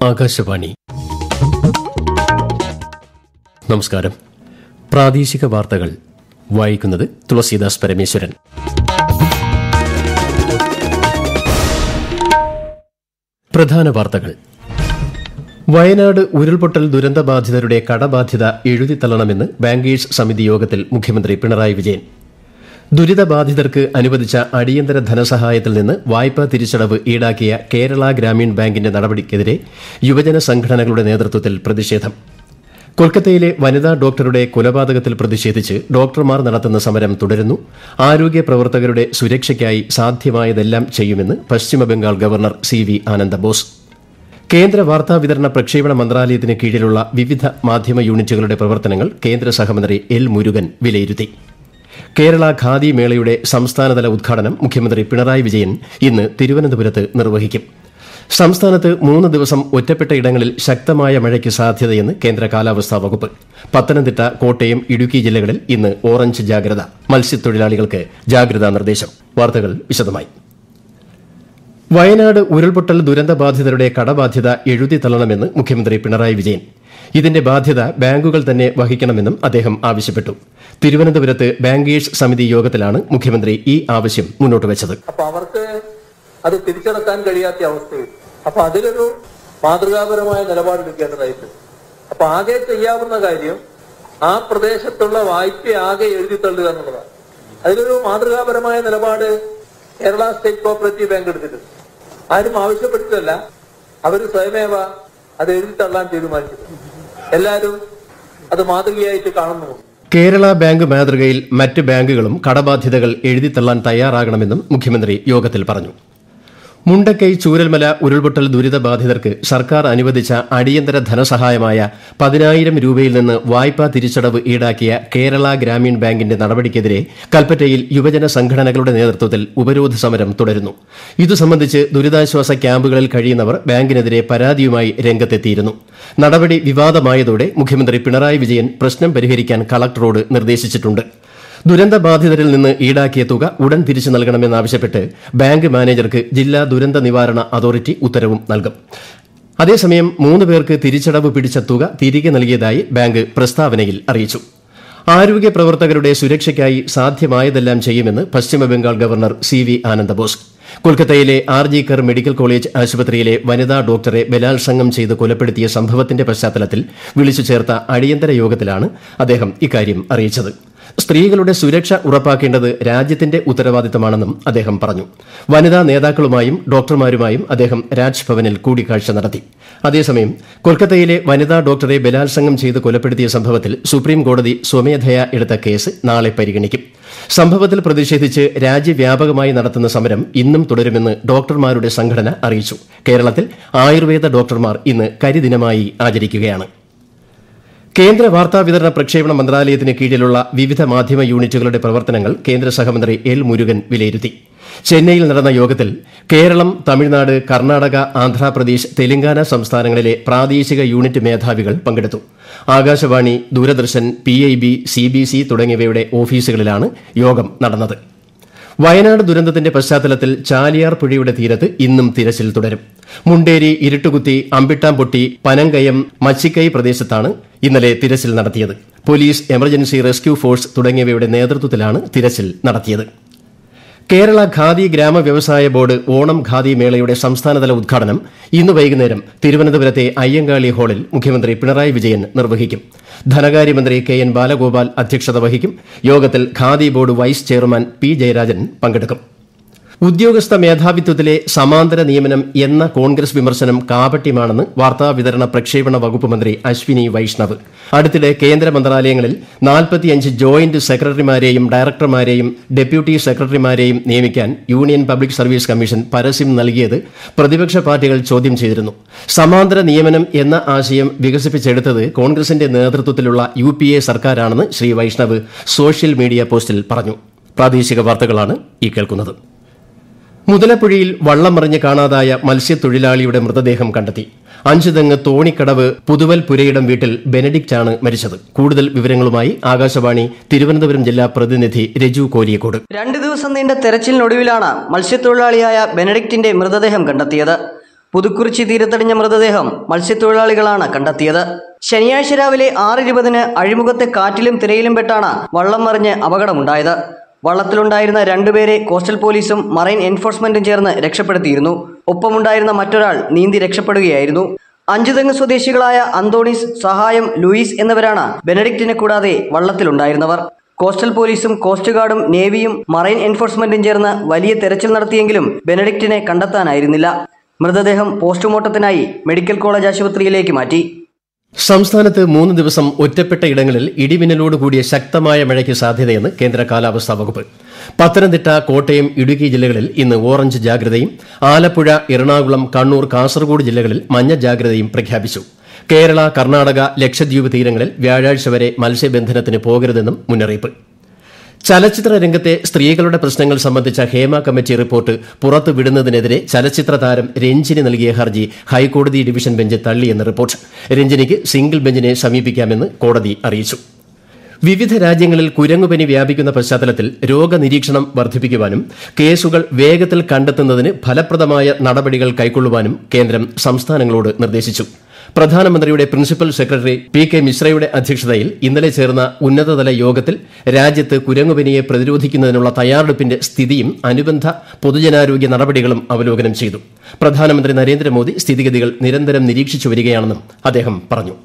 ആകാശവാണി നമസ്കാരം പ്രാദേശിക വാർത്തകൾ വായിക്കുന്നത് തുളസീദാസ് പരമേശ്വരൻ പ്രധാന വാർത്തകൾ വയനാട് ഉരുൾപൊട്ടൽ ദുരന്തബാധിതരുടെ കടബാധ്യത എഴുതിത്തള്ളണമെന്ന് ബാങ്കേഴ്സ് സമിതി യോഗത്തിൽ മുഖ്യമന്ത്രി പിണറായി വിജയൻ ദുരിതബാധിതർക്ക് അനുവദിച്ച അടിയന്തര ധനസഹായത്തിൽ നിന്ന് വായ്പാ തിരിച്ചടവ് ഈടാക്കിയ കേരള ഗ്രാമീൺ ബാങ്കിന്റെ നടപടിക്കെതിരെ യുവജന സംഘടനകളുടെ നേതൃത്വത്തിൽ പ്രതിഷേധം കൊൽക്കത്തയിലെ വനിതാ ഡോക്ടറുടെ കൊലപാതകത്തിൽ പ്രതിഷേധിച്ച് ഡോക്ടർമാർ നടത്തുന്ന സമരം തുടരുന്നു ആരോഗ്യ പ്രവർത്തകരുടെ സുരക്ഷയ്ക്കായി സാധ്യമായതെല്ലാം ചെയ്യുമെന്ന് Paschim Bangal governor C V Ananda Bose കേന്ദ്ര വാർത്താ വിതരണ പ്രക്ഷേപണ മന്ത്രാലയത്തിന് കീഴിലുള്ള വിവിധ മാധ്യമ യൂണിറ്റുകളുടെ പ്രവർത്തനങ്ങൾ കേന്ദ്ര സഹമന്ത്രി എൽ മുരുകൻ വിലയിരുത്തി കേരള ഖാദി മേളയുടെ സംസ്ഥാനതല ഉദ്ഘാടനം മുഖ്യമന്ത്രി പിണറായി വിജയൻ ഇന്ന് തിരുവനന്തപുരത്ത് നിർവഹിക്കും സംസ്ഥാനത്ത് മൂന്ന് ദിവസം ഒറ്റപ്പെട്ട ഇടങ്ങളിൽ ശക്തമായ മഴയ്ക്ക് സാധ്യതയെന്ന് കേന്ദ്ര കാലാവസ്ഥാ വകുപ്പ് പത്തനംതിട്ട കോട്ടയം ഇടുക്കി ജില്ലകളിൽ ഇന്ന് ഓറഞ്ച് ജാഗ്രത മത്സ്യത്തൊഴിലാളികൾക്ക് ജാഗ്രതാ നിർദ്ദേശം വാർത്തകൾ വിശദമായി വയനാട് ഉരുൾപൊട്ടൽ ദുരന്തബാധിതരുടെ കടബാധ്യത എഴുതി തള്ളണമെന്ന് മുഖ്യമന്ത്രി പിണറായി വിജയൻ ഇതിന്റെ ബാധ്യത ബാങ്കുകൾ തന്നെ വഹിക്കണമെന്നും അദ്ദേഹം ആവശ്യപ്പെട്ടു തിരുവനന്തപുരത്ത് ബാങ്കേഴ്സ് സമിതി യോഗത്തിലാണ് മുഖ്യമന്ത്രി ഈ ആവശ്യം മുന്നോട്ട് വച്ചത് അപ്പൊ അവർക്ക് അത് തിരിച്ചടക്കാൻ കഴിയാത്ത അവസ്ഥയിൽ അപ്പൊ അതിലൊരു മാതൃകാപരമായ നിലപാടെടുക്കേണ്ടതായിട്ടുണ്ട് അപ്പൊ ആകെ ചെയ്യാവുന്ന കാര്യം ആ പ്രദേശത്തുള്ള വായ്പ ആകെ എഴുതി തള്ളുക എന്നുള്ളതാണ് അതിലൊരു മാതൃകാപരമായ നിലപാട് കേരള സ്റ്റേറ്റ് കോപ്പറേറ്റീവ് ബാങ്ക് എടുത്തിട്ടുണ്ട് ആരും ആവശ്യപ്പെട്ടിട്ടല്ല അവർ സ്വയമേവ അത് എഴുതി തള്ളാൻ തീരുമാനിച്ചിട്ടുണ്ട് എല്ലാവരും അത് മാതൃകയായിട്ട് കാണുന്നു കേരള ബാങ്ക് മാതൃകയിൽ മറ്റ് ബാങ്കുകളും കടബാധ്യതകൾ എഴുതിത്തള്ളാൻ തയ്യാറാകണമെന്നും മുഖ്യമന്ത്രി യോഗത്തിൽ പറഞ്ഞു മുണ്ടക്കൈ ചൂരൽമല ഉരുൾപൊട്ടൽ ദുരിതബാധിതർക്ക് സർക്കാർ അനുവദിച്ച അടിയന്തര ധനസഹായമായ പതിനായിരം രൂപയിൽ നിന്ന് വായ്പാ തിരിച്ചടവ് ഈടാക്കിയ കേരള ഗ്രാമീൺ ബാങ്കിന്റെ നടപടിക്കെതിരെ കൽപ്പറ്റയിൽ യുവജന സംഘടനകളുടെ നേതൃത്വത്തിൽ ഉപരോധ സമരം തുടരുന്നു ഇതു സംബന്ധിച്ച് ദുരിതാശ്വാസ ക്യാമ്പുകളിൽ കഴിയുന്നവർ ബാങ്കിനെതിരെ പരാതിയുമായി രംഗത്തെത്തിയിരുന്നു നടപടി വിവാദമായതോടെ മുഖ്യമന്ത്രി പിണറായി വിജയൻ പ്രശ്നം പരിഹരിക്കാൻ കളക്ടറോട് നിർദ്ദേശിച്ചിട്ടുണ്ട് ദുരന്തബാധിതരിൽ നിന്ന് ഈടാക്കിയ തുക ഉടൻ തിരിച്ചു നൽകണമെന്നാവശ്യപ്പെട്ട് ബാങ്ക് മാനേജർക്ക് ജില്ലാ ദുരന്ത നിവാരണ അതോറിറ്റി ഉത്തരവും നൽകും അതേസമയം മൂന്ന് പേർക്ക് തിരിച്ചടവ് പിടിച്ച തുക തിരികെ നൽകിയതായി ബാങ്ക് പ്രസ്താവനയിൽ അറിയിച്ചു ആരോഗ്യ പ്രവർത്തകരുടെ സുരക്ഷയ്ക്കായി സാധ്യമായതെല്ലാം ചെയ്യുമെന്ന് Paschim Bangal governor C V Ananda Bose കൊൽക്കത്തയിലെ ആർ ജി കർ മെഡിക്കൽ കോളേജ് ആശുപത്രിയിലെ വനിതാ ഡോക്ടറെ ബലാത്സംഗം ചെയ്ത് കൊലപ്പെടുത്തിയ സംഭവത്തിന്റെ പശ്ചാത്തലത്തിൽ വിളിച്ചു ചേർത്ത അടിയന്തര യോഗത്തിലാണ് അദ്ദേഹം ഇക്കാര്യം അറിയിച്ചത് സ്ത്രീകളുടെ സുരക്ഷ ഉറപ്പാക്കേണ്ടത് രാജ്യത്തിന്റെ ഉത്തരവാദിത്തമാണെന്നും അദ്ദേഹം പറഞ്ഞു വനിതാ നേതാക്കളുമായും ഡോക്ടർമാരുമായും അദ്ദേഹം രാജ്ഭവനിൽ കൂടിക്കാഴ്ച നടത്തി അതേസമയം കൊൽക്കത്തയിലെ വനിതാ ഡോക്ടറെ ബലാത്സംഗം ചെയ്ത് കൊലപ്പെടുത്തിയ സംഭവത്തിൽ സുപ്രീം കോടതി സ്വമേധയാ എടുത്ത കേസ് നാളെ പരിഗണിക്കും സംഭവത്തിൽ പ്രതിഷേധിച്ച് രാജ്യവ്യാപകമായി നടത്തുന്ന സമരം ഇന്നും തുടരുമെന്ന് ഡോക്ടർമാരുടെ സംഘടന അറിയിച്ചു കേരളത്തിൽ ആയുർവേദ ഡോക്ടർമാർ ഇന്ന് കരിദിനമായി ആചരിക്കുകയാണ് കേന്ദ്ര വാർത്താ വിതരണ പ്രക്ഷേപണ മന്ത്രാലയത്തിന് കീഴിലുള്ള വിവിധ മാധ്യമ യൂണിറ്റുകളുടെ പ്രവർത്തനങ്ങൾ കേന്ദ്ര സഹമന്ത്രി എൽ മുരുകൻ വിലയിരുത്തി ചെന്നൈയിൽ നടന്ന യോഗത്തിൽ കേരളം തമിഴ്നാട് കർണാടക ആന്ധ്രാപ്രദേശ് തെലങ്കാന സംസ്ഥാനങ്ങളിലെ പ്രാദേശിക യൂണിറ്റ് മേധാവികൾ പങ്കെടുത്തു Akashvani Doordarshan P I B C B C തുടങ്ങിയവയുടെ ഓഫീസുകളിലാണ് യോഗം നടന്നത് വയനാട് ദുരന്തത്തിന്റെ പശ്ചാത്തലത്തിൽ ചാലിയാർ പുഴയുടെ തീരത്ത് ഇന്നും തിരച്ചിൽ തുടരും മുണ്ടേരി ഇരുട്ടുകുത്തി അമ്പിട്ടാംപൊട്ടി പനങ്കയം മച്ചിക്കൈ പ്രദേശത്താണ് ഇന്നലെ തിരച്ചിൽ നടത്തിയത് പോലീസ് എമർജൻസി റെസ്ക്യൂ ഫോഴ്സ് തുടങ്ങിയവയുടെ നേതൃത്വത്തിലാണ് തിരച്ചിൽ നടത്തിയത് കേരള ഖാദി ഗ്രാമ വ്യവസായ ബോർഡ് ഓണം ഖാദി മേളയുടെ സംസ്ഥാനതല ഉദ്ഘാടനം ഇന്ന് വൈകുന്നേരം തിരുവനന്തപുരത്തെ അയ്യങ്കാളി ഹാളിൽ മുഖ്യമന്ത്രി പിണറായി വിജയൻ നിർവഹിക്കും ധനകാര്യമന്ത്രി കെ എൻ ബാലഗോപാൽ അധ്യക്ഷത വഹിക്കും യോഗത്തിൽ Khadi board vice chairman P Jayarajan പങ്കെടുക്കും ഉദ്യോഗസ്ഥ മേധാവിത്വത്തിലെ സമാന്തര നിയമനം എന്ന കോൺഗ്രസ് വിമർശനം കാപട്യമാണെന്ന് വാർത്താ വിതരണ പ്രക്ഷേപണ വകുപ്പ് മന്ത്രി അശ്വിനി വൈഷ്ണവ് അടുത്തിടെ കേന്ദ്ര മന്ത്രാലയങ്ങളിൽ നാൽപ്പത്തിയഞ്ച് ജോയിന്റ് സെക്രട്ടറിമാരെയും ഡയറക്ടർമാരെയും ഡെപ്യൂട്ടി സെക്രട്ടറിമാരെയും നിയമിക്കാൻ യൂണിയൻ പബ്ലിക് സർവീസ് കമ്മീഷൻ പരസ്യം നൽകിയത് പ്രതിപക്ഷ പാർട്ടികൾ ചോദ്യം ചെയ്തിരുന്നു സമാന്തര നിയമനം എന്ന ആശയം വികസിപ്പിച്ചെടുത്തത് കോൺഗ്രസിന്റെ നേതൃത്വത്തിലുള്ള യു പി എ സർക്കാരാണെന്ന് ശ്രീ വൈഷ്ണവ് സോഷ്യൽ മീഡിയ പോസ്റ്റിൽ പറഞ്ഞു പ്രാദേശിക വാർത്തകളാണ് ഈ കേൾക്കുന്നത് മുതലപ്പുഴയിൽ വള്ളം മറിഞ്ഞ് കാണാതായ മത്സ്യത്തൊഴിലാളിയുടെ മൃതദേഹം കണ്ടെത്തി അഞ്ചുതെങ്ങ് തോണിക്കടവ് പുതുവൽ പുരയിടം വീട്ടിൽ ബെനഡിക്റ്റ് ആണ് മരിച്ചത് കൂടുതൽ വിവരങ്ങളുമായി ആകാശവാണി തിരുവനന്തപുരം ജില്ലാ പ്രതിനിധി രജു കോലിയക്കോട് രണ്ട് ദിവസം നീണ്ട തെരച്ചിലിനൊടുവിലാണ് മത്സ്യത്തൊഴിലാളിയായ ബെനഡിക്റ്റിന്റെ മൃതദേഹം കണ്ടെത്തിയത് പുതുക്കുറിച്ചി തീരത്തടിഞ്ഞ മൃതദേഹം മത്സ്യത്തൊഴിലാളികളാണ് കണ്ടെത്തിയത് ശനിയാഴ്ച രാവിലെ ആറ് ഇരുപതിന് അഴിമുഖത്തെ കാറ്റിലും തിരയിലും പെട്ടാണ് വള്ളം മറിഞ്ഞ് അപകടമുണ്ടായത് വള്ളത്തിലുണ്ടായിരുന്ന രണ്ടുപേരെ കോസ്റ്റൽ പോലീസും മറൈൻ എൻഫോഴ്സ്മെന്റും ചേർന്ന് രക്ഷപ്പെടുത്തിയിരുന്നു ഒപ്പമുണ്ടായിരുന്ന മറ്റൊരാൾ നീന്തി രക്ഷപ്പെടുകയായിരുന്നു അഞ്ചുതെങ്ങ് സ്വദേശികളായ അന്തോണീസ് സഹായം ലൂയിസ് എന്നിവരാണ് ബെനഡിക്റ്റിനെ കൂടാതെ വള്ളത്തിലുണ്ടായിരുന്നവർ കോസ്റ്റൽ പോലീസും കോസ്റ്റ് ഗാർഡും നേവിയും മറൈൻ എൻഫോഴ്സ്മെന്റും ചേർന്ന് വലിയ തെരച്ചിൽ നടത്തിയെങ്കിലും ബെനഡിക്റ്റിനെ കണ്ടെത്താനായിരുന്നില്ല മൃതദേഹം പോസ്റ്റ്മോർട്ടത്തിനായി മെഡിക്കൽ കോളേജ് ആശുപത്രിയിലേക്ക് മാറ്റി സംസ്ഥാനത്ത് മൂന്ന് ദിവസം ഒറ്റപ്പെട്ട ഇടങ്ങളിൽ ഇടിമിന്നലോട് കൂടിയ ശക്തമായ മഴയ്ക്ക് സാധ്യതയെന്ന് കേന്ദ്ര കാലാവസ്ഥാ വകുപ്പ് പത്തനംതിട്ട കോട്ടയം ഇടുക്കി ജില്ലകളിൽ ഇന്ന് ഓറഞ്ച് ജാഗ്രതയും ആലപ്പുഴ എറണാകുളം കണ്ണൂർ കാസർഗോഡ് ജില്ലകളിൽ മഞ്ഞ ജാഗ്രതയും പ്രഖ്യാപിച്ചു കേരള കർണാടക ലക്ഷദ്വീപ് തീരങ്ങളിൽ വ്യാഴാഴ്ച വരെ മത്സ്യബന്ധനത്തിന് പോകരുതെന്നും മുന്നറിയിപ്പ് ചലച്ചിത്ര രംഗത്തെ സ്ത്രീകളുടെ പ്രശ്നങ്ങൾ സംബന്ധിച്ച ഹേമ കമ്മിറ്റി റിപ്പോർട്ട് പുറത്തുവിടുന്നതിനെതിരെ ചലച്ചിത്ര താരം രഞ്ജിനി നൽകിയ ഹർജി ഹൈക്കോടതി ഡിവിഷൻ ബെഞ്ച് തള്ളിയെന്ന് റിപ്പോർട്ട് രഞ്ജിനിക്ക് സിംഗിൾ ബെഞ്ചിനെ സമീപിക്കാമെന്ന് കോടതി അറിയിച്ചു വിവിധ രാജ്യങ്ങളിൽ കുരങ്ങുപനി വ്യാപിക്കുന്ന പശ്ചാത്തലത്തിൽ രോഗനിരീക്ഷണം വർദ്ധിപ്പിക്കുവാനും കേസുകൾ വേഗത്തിൽ കണ്ടെത്തുന്നതിന് ഫലപ്രദമായ നടപടികൾ കൈക്കൊള്ളുവാനും കേന്ദ്രം സംസ്ഥാനങ്ങളോട് നിർദ്ദേശിച്ചു പ്രധാനമന്ത്രിയുടെ പ്രിൻസിപ്പൽ സെക്രട്ടറി പി കെ മിശ്രയുടെ അധ്യക്ഷതയിൽ ഇന്നലെ ചേർന്ന ഉന്നതതല യോഗത്തിൽ രാജ്യത്ത് കുരങ്ങുപനിയെ പ്രതിരോധിക്കുന്നതിനുള്ള തയ്യാറെടുപ്പിന്റെ സ്ഥിതിയും അനുബന്ധ പൊതുജനാരോഗ്യ നടപടികളും അവലോകനം ചെയ്തു പ്രധാനമന്ത്രി നരേന്ദ്രമോദി സ്ഥിതിഗതികൾ നിരന്തരം നിരീക്ഷിച്ചു വരികയാണെന്നും അദ്ദേഹം പറഞ്ഞു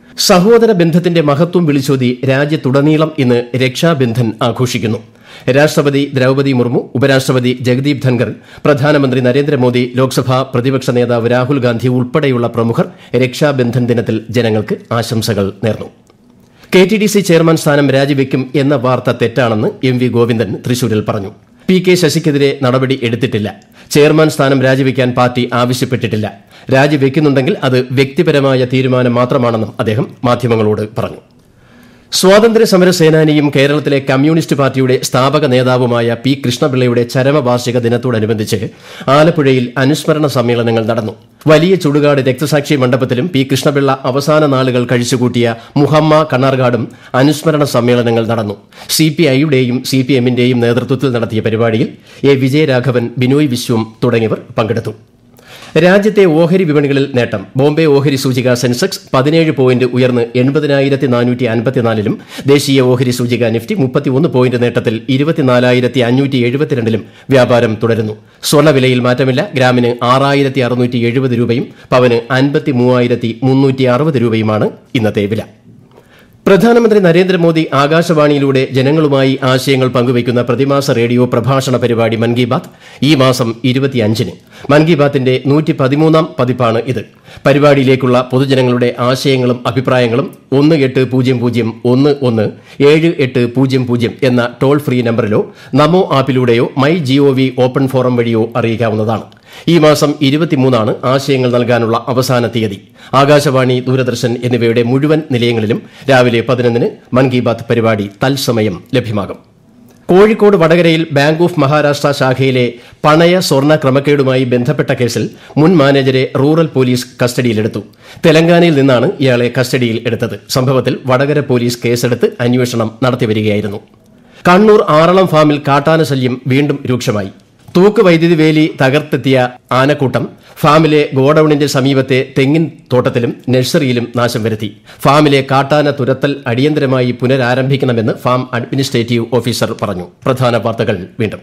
സഹോദര ബന്ധത്തിന്റെ മഹത്വം വിളിച്ചോതി രാജ്യത്തുടനീളം ഇന്ന് രക്ഷാബന്ധൻ ആഘോഷിക്കുന്നു രാഷ്ട്രപതി ദ്രൌപതി മുർമു ഉപരാഷ്ട്രപതി ജഗദീപ് ധൻഖർ പ്രധാനമന്ത്രി നരേന്ദ്രമോദി ലോക്സഭാ പ്രതിപക്ഷ നേതാവ് രാഹുൽ ഗാന്ധി ഉൾപ്പെടെയുള്ള പ്രമുഖർ രക്ഷാബന്ധൻ ദിനത്തിൽ ജനങ്ങൾക്ക് ആശംസകൾ നേർന്നു K T D C chairman സ്ഥാനം രാജിവെക്കും എന്ന വാർത്ത തെറ്റാണെന്ന് എം വി ഗോവിന്ദൻ തൃശൂരിൽ പറഞ്ഞു പി കെ ശശിക്കെതിരെ നടപടി എടുത്തിട്ടില്ല ചെയർമാൻ സ്ഥാനം രാജിവെക്കാൻ പാർട്ടി ആവശ്യപ്പെട്ടിട്ടില്ല രാജിവെക്കുന്നുണ്ടെങ്കിൽ അത് വ്യക്തിപരമായ തീരുമാനം മാത്രമാണെന്നും അദ്ദേഹം മാധ്യമങ്ങളോട് പറഞ്ഞു സ്വാതന്ത്ര്യ സമര സേനാനിയും കേരളത്തിലെ കമ്മ്യൂണിസ്റ്റ് പാർട്ടിയുടെ സ്ഥാപക നേതാവുമായ പി കൃഷ്ണപിള്ളയുടെ ചരമവാർഷിക ദിനത്തോടനുബന്ധിച്ച് ആലപ്പുഴയിൽ അനുസ്മരണ സമ്മേളനങ്ങൾ നടന്നു വലിയ ചുടുകാട് രക്തസാക്ഷി മണ്ഡപത്തിലും പി കൃഷ്ണപിള്ള അവസാന നാളുകൾ കഴിച്ചുകൂട്ടിയ മുഹമ്മ കണ്ണാർകാടും അനുസ്മരണ സമ്മേളനങ്ങൾ നടന്നു സി പി ഐയുടെയും സി പി എമ്മിന്റെയും നേതൃത്വത്തിൽ നടത്തിയ പരിപാടിയിൽ എ വിജയരാഘവൻ ബിനോയ് വിശ്വം തുടങ്ങിയവർ പങ്കെടുത്തു രാജ്യത്തെ ഓഹരി വിപണികളിൽ നേട്ടം ബോംബെ ഓഹരി സൂചിക സെൻസെക്സ് പതിനേഴ് പോയിന്റ് ഉയർന്ന് എൺപതിനായിരത്തി നാനൂറ്റി അൻപത്തിനാലിലും ദേശീയ ഓഹരി സൂചിക നിഫ്റ്റി മുപ്പത്തിയൊന്ന് പോയിന്റ് നേട്ടത്തിൽ ഇരുപത്തിനാലായിരത്തി അഞ്ഞൂറ്റി എഴുപത്തിരണ്ടിലും വ്യാപാരം തുടരുന്നു സ്വർണ്ണവിലയിൽ മാറ്റമില്ല ഗ്രാമിന് ആറായിരത്തി അറുന്നൂറ്റി എഴുപത് രൂപയും പവന് അൻപത്തി മൂവായിരത്തി മുന്നൂറ്റി അറുപത് രൂപയുമാണ് ഇന്നത്തെ വില പ്രധാനമന്ത്രി നരേന്ദ്രമോദി ആകാശവാണിയിലൂടെ ജനങ്ങളുമായി ആശയങ്ങൾ പങ്കുവയ്ക്കുന്ന പ്രതിമാസ റേഡിയോ പ്രഭാഷണ പരിപാടി മൻ കി ബാത്ത് ഈ മാസം ഇരുപത്തിയഞ്ചിന് മൻ കി ബാത്തിന്റെ നൂറ്റി പതിമൂന്നാം പതിപ്പാണ് ഇത് പരിപാടിയിലേക്കുള്ള പൊതുജനങ്ങളുടെ ആശയങ്ങളും അഭിപ്രായങ്ങളും ഒന്ന് എട്ട് പൂജ്യം പൂജ്യം ഒന്ന് ഒന്ന് ഏഴ് എട്ട് പൂജ്യം പൂജ്യം എന്ന ടോൾ ഫ്രീ നമ്പറിലോ നമോ ആപ്പിലൂടെയോ മൈ ജിഒവി ഓപ്പൺ ഫോറം വഴിയോ അറിയിക്കാവുന്നതാണ് ഈ മാസം ഇരുപത്തിമൂന്നാണ് ആശയങ്ങൾ നൽകാനുള്ള അവസാന തീയതി ആകാശവാണി ദൂരദർശൻ എന്നിവയുടെ മുഴുവൻ നിലയങ്ങളിലും രാവിലെ പതിനൊന്നിന് മൻ കി ബാത്ത് പരിപാടി തത്സമയം ലഭ്യമാകും കോഴിക്കോട് വടകരയിൽ ബാങ്ക് ഓഫ് മഹാരാഷ്ട്ര ശാഖയിലെ പണയ സ്വർണ്ണ ക്രമക്കേടുമായി ബന്ധപ്പെട്ട കേസിൽ മുൻ മാനേജരെ റൂറൽ പോലീസ് കസ്റ്റഡിയിലെടുത്തു തെലങ്കാനയിൽ നിന്നാണ് ഇയാളെ കസ്റ്റഡിയിൽ എടുത്തത് സംഭവത്തിൽ വടകര പോലീസ് കേസെടുത്ത് അന്വേഷണം നടത്തിവരികയായിരുന്നു കണ്ണൂർ ആറളം ഫാമിൽ കാട്ടാന ശല്യം വീണ്ടും രൂക്ഷമായി തൂക്ക് വൈദ്യുതി വേലി തകർത്തെത്തിയ ആനക്കൂട്ടം ഫാമിലെ ഗോഡൌണിന്റെ സമീപത്തെ തെങ്ങിൻ തോട്ടത്തിലും നഴ്സറിയിലും നാശം വരുത്തി ഫാമിലെ കാട്ടാന തുരത്തൽ അടിയന്തരമായി പുനരാരംഭിക്കണമെന്ന് ഫാം അഡ്മിനിസ്ട്രേറ്റീവ് ഓഫീസർ പറഞ്ഞു പ്രധാന വാർത്തകൾ വീണ്ടും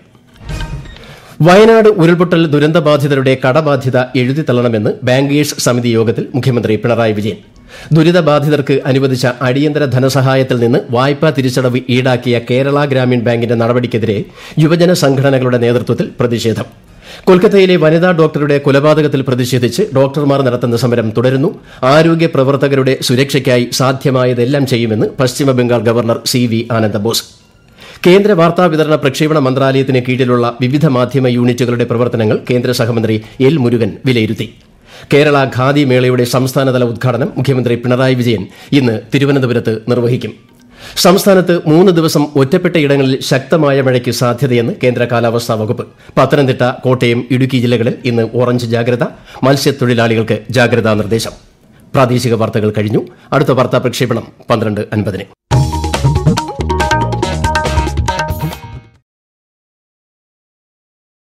വയനാട് ഉരുൾപൊട്ടൽ ദുരന്തബാധിതരുടെ കടബാധ്യത എഴുതിത്തള്ളണമെന്ന് ബാങ്കേഴ്സ് സമിതി യോഗത്തിൽ മുഖ്യമന്ത്രി പിണറായി വിജയൻ ദുരിതബാധിതർക്ക് അനുവദിച്ച അടിയന്തര ധനസഹായത്തിൽ നിന്ന് വായ്പാ തിരിച്ചടവ് ഈടാക്കിയ കേരള ഗ്രാമീൺ ബാങ്കിന്റെ നടപടിക്കെതിരെ യുവജന സംഘടനകളുടെ നേതൃത്വത്തിൽ പ്രതിഷേധം കൊൽക്കത്തയിലെ വനിതാ ഡോക്ടറുടെ കൊലപാതകത്തിൽ പ്രതിഷേധിച്ച് ഡോക്ടർമാർ നടത്തുന്ന സമരം തുടരുന്നു ആരോഗ്യ പ്രവർത്തകരുടെ സുരക്ഷയ്ക്കായി സാധ്യമായതെല്ലാം ചെയ്യുമെന്ന് Paschim Bangal governor C V Ananda Bose കേന്ദ്ര വാർത്താ വിതരണ പ്രക്ഷേപണ മന്ത്രാലയത്തിന് കീഴിലുള്ള വിവിധ മാധ്യമ യൂണിറ്റുകളുടെ പ്രവർത്തനങ്ങൾ കേന്ദ്ര സഹമന്ത്രി എൽ മുരുകൻ വിലയിരുത്തി കേരള ഖാദി മേളയുടെ സംസ്ഥാനതല ഉദ്ഘാടനം മുഖ്യമന്ത്രി പിണറായി വിജയൻ ഇന്ന് തിരുവനന്തപുരത്ത് നിർവഹിക്കും സംസ്ഥാനത്ത് മൂന്ന് ദിവസം ഒറ്റപ്പെട്ട ഇടങ്ങളിൽ ശക്തമായ മഴയ്ക്ക് സാധ്യതയെന്ന് കേന്ദ്ര കാലാവസ്ഥാ വകുപ്പ് പത്തനംതിട്ട കോട്ടയം ഇടുക്കി ജില്ലകളിൽ ഇന്ന് ഓറഞ്ച് ജാഗ്രത മത്സ്യത്തൊഴിലാളികൾക്ക് ജാഗ്രതാ നിർദ്ദേശം പ്രാദേശിക വാർത്തകൾ കഴിഞ്ഞു അടുത്ത വാർത്താ പ്രക്ഷേപണം പന്ത്രണ്ട് അൻപതിന്